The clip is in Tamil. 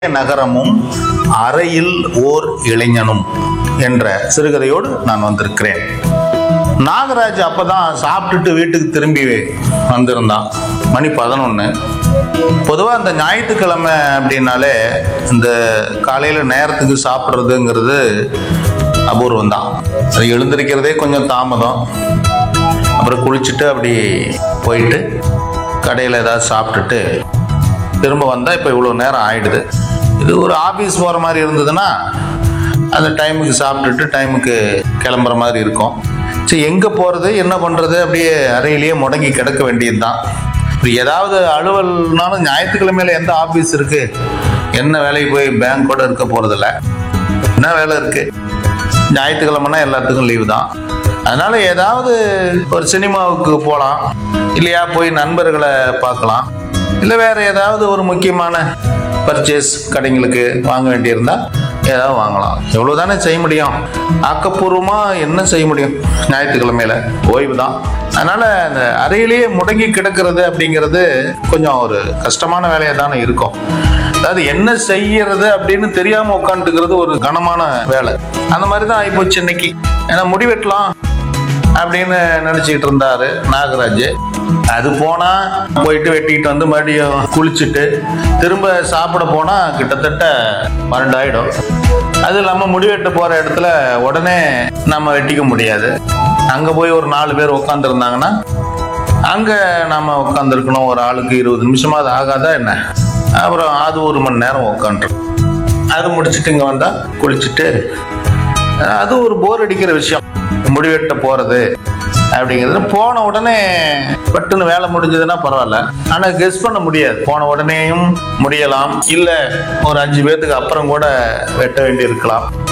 நகரமும் அறையில் ஓர் இளைஞனும் என்ற சிறுகதையோடு நான் வந்திருக்கிறேன் நாகராஜ் அப்பதான் சாப்பிட்டுட்டு வீட்டுக்கு திரும்பி வந்திருந்தான் மணி பதினொன்று பொதுவாக இந்த ஞாயிற்றுக்கிழமை அப்படின்னாலே இந்த காலையில் நேரத்துக்கு சாப்பிட்றதுங்கிறது அபூர்வம் தான் அது எழுந்திருக்கிறதே கொஞ்சம் தாமதம் அப்புறம் குளிச்சுட்டு அப்படி போயிட்டு கடையில் ஏதாவது சாப்பிட்டுட்டு திரும்ப வந்தால் இப்போ இவ்வளோ நேரம் ஆயிடுது இது ஒரு ஆஃபீஸ் போகிற மாதிரி இருந்ததுன்னா அந்த டைமுக்கு சாப்பிட்டுட்டு டைமுக்கு கிளம்புற மாதிரி இருக்கும் சரி எங்கே போகிறது என்ன பண்ணுறது அப்படியே அறையிலேயே முடங்கி கிடக்க வேண்டியது தான் இப்போ ஏதாவது அலுவல்னாலும் ஞாயிற்றுக்கிழமையில எந்த ஆஃபீஸ் இருக்குது என்ன வேலைக்கு போய் பேங்க் கூட இருக்க போகிறதில்ல என்ன வேலை இருக்குது ஞாயிற்றுக்கிழமைனா எல்லாத்துக்கும் லீவு தான் அதனால ஏதாவது ஒரு சினிமாவுக்கு போகலாம் இல்லையா போய் நண்பர்களை பார்க்கலாம் இல்லை வேற ஏதாவது ஒரு முக்கியமான பர்ச்சேஸ் கடைங்களுக்கு வாங்க வேண்டியிருந்தா ஏதாவது வாங்கலாம் எவ்வளோ தானே செய்ய முடியும் ஆக்கப்பூர்வமாக என்ன செய்ய முடியும் ஞாயிற்றுக்கிழமையில ஓய்வு தான் அதனால இந்த அறையிலேயே முடங்கி கிடக்கிறது அப்படிங்கிறது கொஞ்சம் ஒரு கஷ்டமான வேலையாக தானே இருக்கும் அதாவது என்ன செய்யறது அப்படின்னு தெரியாம உட்காந்துக்கிறது ஒரு கனமான வேலை அந்த மாதிரி தான் ஆயிப்போச்சு இன்னைக்கு ஏன்னா முடிவெட்டலாம் அப்படின்னு நினைச்சுக்கிட்டு இருந்தாரு நாகராஜ் அது போனா போயிட்டு வெட்டிட்டு வந்து மறுபடியும் குளிச்சுட்டு திரும்ப சாப்பிட போனா கிட்டத்தட்ட பன்னெண்டாயிடும் அது இல்லாம முடிவெட்ட போற இடத்துல உடனே நம்ம வெட்டிக்க முடியாது அங்க போய் ஒரு நாலு பேர் உட்காந்துருந்தாங்கன்னா அங்க நாம உட்காந்துருக்கணும் ஒரு ஆளுக்கு இருபது நிமிஷமா அது ஆகாதா என்ன அப்புறம் அது ஒரு மணி நேரம் உட்காந்துரும் அது முடிச்சுட்டு இங்க வந்தா குளிச்சுட்டு அது ஒரு போர் அடிக்கிற விஷயம் முடிவெட்ட போறது அப்படிங்கிறது போன உடனே பட்டுன்னு வேலை முடிஞ்சதுன்னா பரவாயில்ல ஆனா கெஸ் பண்ண முடியாது போன உடனேயும் முடியலாம் இல்ல ஒரு அஞ்சு பேர்த்துக்கு அப்புறம் கூட வெட்ட வேண்டி இருக்கலாம்